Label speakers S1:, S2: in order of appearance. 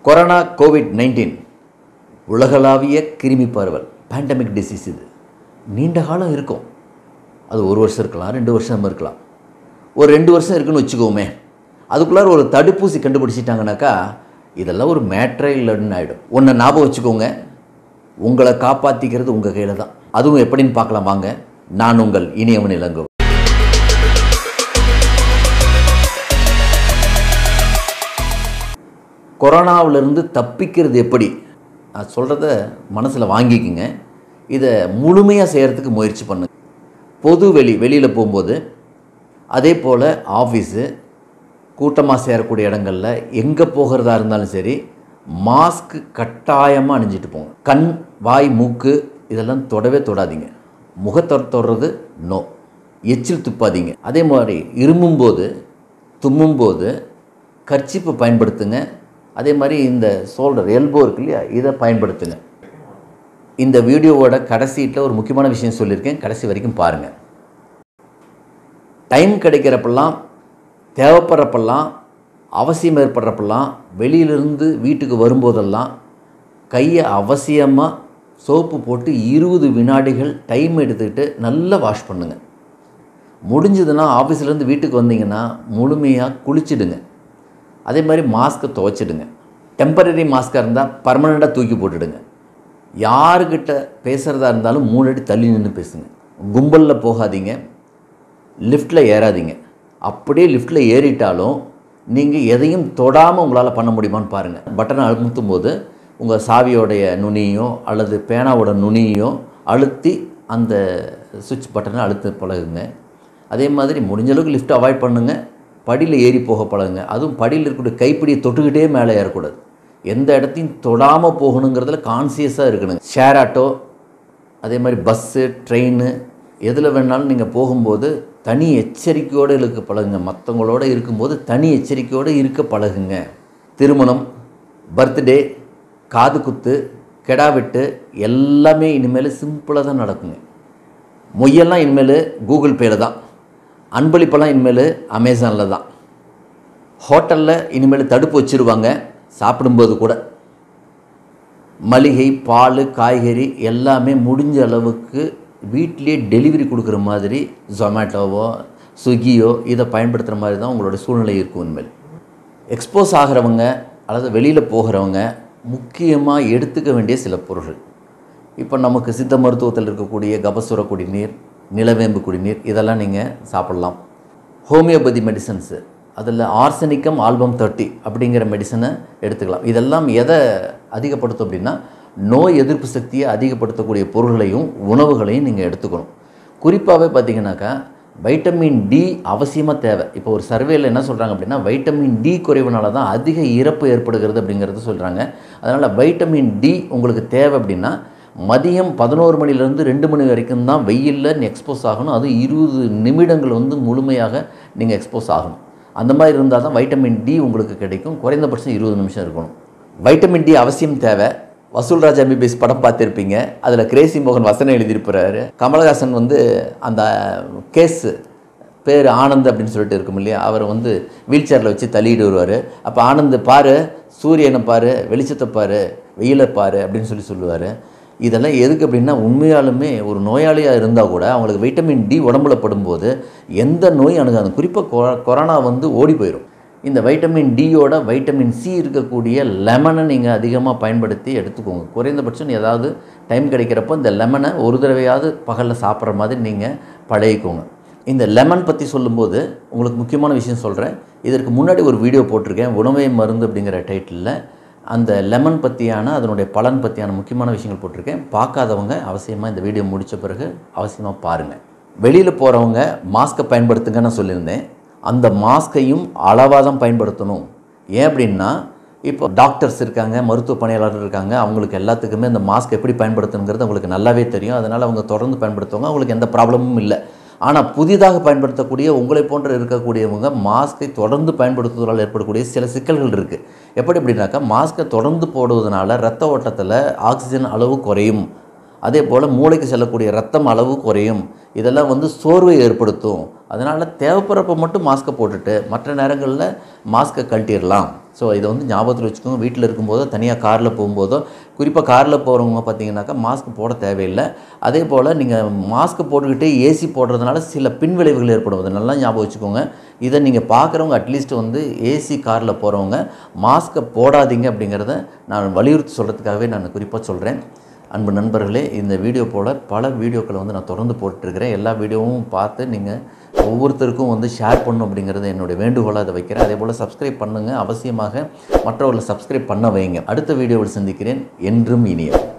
S1: corona Covid nineteen உலகளாவிய கிருமி பரவல் பேண்டமிக் டிசீஸ் இது நீண்ட காலம் இருக்கும் அது ஒரு வருஷம் இருக்கலாம் ரெண்டு வருஷம் இருக்கலாம் ஒரு ரெண்டு வருஷம் இருக்குன்னு வச்சுக்கோமே அதுக்குள்ளார ஒரு தடுப்பூசி கண்டுபிடிச்சிட்டாங்கனாக்கா இதெல்லாம் ஒரு மேட்ரே இல்லைன்னு ஆகிடும் ஒன்றை ஞாபகம் வச்சுக்கோங்க உங்களை காப்பாற்றிக்கிறது உங்கள் கையில் தான் அதுவும் எப்படின்னு பார்க்கலாம் வாங்க நான் உங்கள் இனியவன் இளங்கோ கொரோனாவிலிருந்து தப்பிக்கிறது எப்படி நான் சொல்கிறத மனசில் வாங்கிக்கிங்க இதை முழுமையாக செய்கிறதுக்கு முயற்சி பண்ணுங்க பொது வெளி வெளியில் போகும்போது அதே போல் ஆஃபீஸு கூட்டமாக சேரக்கூடிய இடங்களில் எங்கே போகிறதா இருந்தாலும் சரி மாஸ்க் கட்டாயமாக அணிஞ்சிட்டு போங்க கண் வாய் மூக்கு இதெல்லாம் தொடவே தொடாதீங்க முகத்தை தொடுறது நோ எச்சில் துப்பாதீங்க அதே மாதிரி இருமும்போது தும்மும்போது கர்ச்சிப்பை பயன்படுத்துங்க அதே மாதிரி இந்த ஷோல்டர் எல்போ இருக்கு இல்லையா இதை பயன்படுத்துங்க இந்த வீடியோவோட கடைசியில் ஒரு முக்கியமான விஷயம் சொல்லியிருக்கேன் கடைசி வரைக்கும் பாருங்கள் டைம் கிடைக்கிறப்பெல்லாம் தேவைப்படுறப்பெல்லாம் அவசியம் ஏற்படுறப்பெல்லாம் வெளியிலிருந்து வீட்டுக்கு வரும்போதெல்லாம் கையை அவசியமாக சோப்பு போட்டு இருபது வினாடிகள் டைம் எடுத்துக்கிட்டு நல்லா வாஷ் பண்ணுங்கள் முடிஞ்சதுன்னா ஆஃபீஸ்லேருந்து வீட்டுக்கு வந்தீங்கன்னா முழுமையாக குளிச்சிடுங்க அதே மாதிரி மாஸ்க்கை துவைச்சிடுங்க டெம்பரரி மாஸ்க்காக இருந்தால் பர்மனெண்ட்டாக தூக்கி போட்டுடுங்க யாருக்கிட்ட பேசுகிறதா இருந்தாலும் மூணு அடி தள்ளி நின்று பேசுங்க கும்பலில் போகாதீங்க லிஃப்ட்டில் ஏறாதீங்க அப்படியே லிஃப்ட்டில் ஏறிட்டாலும் நீங்கள் எதையும் தொடாமல் உங்களால் பண்ண முடியுமான்னு பாருங்கள் பட்டனை அழுத்தும் போது உங்கள் சாவியோடைய நுனியோ அல்லது பேனாவோட நுனியோ அழுத்தி அந்த சுவிட்ச் பட்டனை அழுத்த பழகுங்க அதே மாதிரி முடிஞ்ச அளவுக்கு லிஃப்ட் அவாய்ட் பண்ணுங்கள் படியில் ஏறி போக பழகுங்க அதுவும் படியில் இருக்கக்கூடிய கைப்பிடியை தொட்டுக்கிட்டே மேலே ஏறக்கூடாது எந்த இடத்தையும் தொடாமல் போகணுங்கிறதுல கான்சியஸாக இருக்கணுங்க ஷேர் ஆட்டோ அதே மாதிரி பஸ்ஸு ட்ரெயின் எதில் வேணாலும் நீங்கள் போகும்போது தனி எச்சரிக்கையோடு இருக்க பழகுங்க மற்றவங்களோட இருக்கும்போது தனி எச்சரிக்கையோடு இருக்க பழகுங்க திருமணம் பர்த்டே காது குத்து கெடா வெட்டு எல்லாமே இனிமேல் சிம்பிளாக தான் நடக்குங்க மொய்யெல்லாம் இனிமேல் கூகுள் பேயில் தான் அன்பளிப்பெல்லாம் இனிமேல் அமேசானில் தான் ஹோட்டலில் இனிமேல் தடுப்பு வச்சுருவாங்க சாப்பிடும்போது கூட மளிகை பால் காய்கறி எல்லாமே முடிஞ்ச அளவுக்கு வீட்டிலே டெலிவரி கொடுக்குற மாதிரி ஜொமேட்டோவோ ஸ்விக்கியோ இதை பயன்படுத்துகிற மாதிரி தான் உங்களோட சூழ்நிலை இருக்கும் இனிமேல் எக்ஸ்போஸ் ஆகிறவங்க அல்லது வெளியில் போகிறவங்க முக்கியமாக எடுத்துக்க வேண்டிய சில பொருள்கள் இப்போ நமக்கு சித்த மருத்துவத்தில் இருக்கக்கூடிய கபசுர குடிநீர் நிலவேம்பு குடிநீர் இதெல்லாம் நீங்கள் சாப்பிட்லாம் ஹோமியோபதி மெடிசன்ஸு அதில் ஆர்சனிக்கம் ஆல்பம் தேர்ட்டி அப்படிங்கிற மெடிசனை எடுத்துக்கலாம் இதெல்லாம் எதை அதிகப்படுத்தும் அப்படின்னா நோய் எதிர்ப்பு சக்தியை அதிகப்படுத்தக்கூடிய பொருள்களையும் உணவுகளையும் நீங்கள் எடுத்துக்கணும் குறிப்பாகவே பார்த்தீங்கன்னாக்கா வைட்டமின் டி அவசியமாக தேவை இப்போ ஒரு சர்வேல என்ன சொல்கிறாங்க அப்படின்னா வைட்டமின் டி குறைவுனால தான் அதிக இறப்பு ஏற்படுகிறது அப்படிங்கிறத சொல்கிறாங்க அதனால் வைட்டமின் டி உங்களுக்கு தேவை அப்படின்னா மதியம் பதினோரு மணிலேருந்து ரெண்டு மணி வரைக்கும் தான் வெயிலில் எக்ஸ்போஸ் ஆகணும் அதுவும் இருபது நிமிடங்கள் வந்து முழுமையாக நீங்கள் எக்ஸ்போஸ் ஆகணும் அந்த மாதிரி இருந்தால் தான் வைட்டமின் டி உங்களுக்கு கிடைக்கும் குறைந்தபட்சம் இருபது நிமிஷம் இருக்கணும் வைட்டமின் டி அவசியம் தேவை வசூல் ராஜா எம்பிபிஎஸ் படம் பார்த்துருப்பீங்க அதில் கிரேசி மோகன் வசனம் எழுதியிருப்பாரு கமலஹாசன் வந்து அந்த கேஸ் பேர் ஆனந்த் அப்படின்னு சொல்லிட்டு இருக்கும் இல்லையா அவரை வந்து வீல் சேரில் வச்சு தள்ளிட்டு வருவார் அப்போ ஆனந்த் பாரு சூரியனை பாரு வெளிச்சத்தை பாரு வெயிலை பாரு அப்படின்னு சொல்லி சொல்லுவார் இதெல்லாம் எதுக்கு அப்படின்னா உண்மையாலுமே ஒரு நோயாளியாக இருந்தால் கூட அவங்களுக்கு வைட்டமின் டி உடம்புல படும்போது எந்த நோய் அணுகாது குறிப்பாக கொரோனா வந்து ஓடி போயிடும் இந்த வைட்டமின் டியோட வைட்டமின் சி இருக்கக்கூடிய லெமனை நீங்கள் அதிகமாக பயன்படுத்தி எடுத்துக்கோங்க குறைந்தபட்சம் ஏதாவது டைம் கிடைக்கிறப்போ இந்த லெமனை ஒரு தடவையாவது பகலில் சாப்பிட்ற மாதிரி நீங்கள் பழகிக்கோங்க இந்த லெமன் பற்றி சொல்லும்போது உங்களுக்கு முக்கியமான விஷயம் சொல்கிறேன் இதற்கு முன்னாடி ஒரு வீடியோ போட்டிருக்கேன் உணவே மருந்து அப்படிங்கிற டைட்டிலில் அந்த லெமன் பற்றியான அதனுடைய பலன் பற்றியான முக்கியமான விஷயங்கள் போட்டிருக்கேன் பார்க்காதவங்க அவசியமாக இந்த வீடியோ முடித்த பிறகு அவசியமாக பாருங்கள் வெளியில் போகிறவங்க மாஸ்க்கை பயன்படுத்துங்கன்னு நான் சொல்லியிருந்தேன் அந்த மாஸ்கையும் அளவாக தான் பயன்படுத்தணும் ஏன் அப்படின்னா இப்போ டாக்டர்ஸ் இருக்காங்க மருத்துவ பணியாளர்கள் இருக்காங்க அவங்களுக்கு எல்லாத்துக்குமே இந்த மாஸ்க் எப்படி பயன்படுத்தணுங்கிறது அவங்களுக்கு நல்லாவே தெரியும் அதனால் அவங்க தொடர்ந்து பயன்படுத்துவாங்க அவங்களுக்கு எந்த ப்ராப்ளமும் இல்லை ஆனால் புதிதாக பயன்படுத்தக்கூடிய உங்களை போன்ற இருக்கக்கூடியவங்க மாஸ்க்கை தொடர்ந்து பயன்படுத்துவதால் ஏற்படக்கூடிய சில சிக்கல்கள் இருக்குது எப்படி அப்படின்னாக்கா மாஸ்க்கை தொடர்ந்து போடுவதனால ரத்த ஓட்டத்தில் ஆக்சிஜன் அளவு குறையும் அதே போல் மூளைக்கு செல்லக்கூடிய ரத்தம் அளவு குறையும் இதெல்லாம் வந்து சோர்வை ஏற்படுத்தும் அதனால் தேவைப்படுறப்ப மட்டும் மாஸ்க்கை போட்டுட்டு மற்ற நேரங்களில் மாஸ்க்கை கழட்டிடலாம் ஸோ இதை வந்து ஞாபகத்தில் வச்சுக்கோங்க வீட்டில் இருக்கும்போதோ தனியாக காரில் போகும்போதோ குறிப்பாக காரில் போகிறவங்க பார்த்தீங்கன்னாக்கா மாஸ்க் போட தேவையில்லை அதே போல் நீங்கள் மாஸ்க் போட்டுக்கிட்டு ஏசி போடுறதுனால சில பின்விளைவுகள் ஏற்படும் அதை நல்லா ஞாபகம் வச்சுக்கோங்க இதை நீங்கள் பார்க்குறவங்க அட்லீஸ்ட் வந்து ஏசி காரில் போகிறவங்க மாஸ்க்கை போடாதீங்க அப்படிங்கிறத நான் வலியுறுத்தி சொல்கிறதுக்காகவே நான் குறிப்பாக சொல்கிறேன் அன்பு நண்பர்களே இந்த வீடியோ போல் பல வீடியோக்களை வந்து நான் தொடர்ந்து போட்டுருக்கிறேன் எல்லா வீடியோவும் பார்த்து நீங்கள் ஒவ்வொருத்தருக்கும் வந்து ஷேர் பண்ணணும் அப்படிங்கிறது என்னுடைய வேண்டுகோளாக அதை வைக்கிறேன் அதே போல் சப்ஸ்கிரைப் பண்ணுங்கள் அவசியமாக மற்றவர்களை சப்ஸ்கிரைப் பண்ண வைங்க அடுத்த வீடியோவில் சந்திக்கிறேன் என்றும் இனிய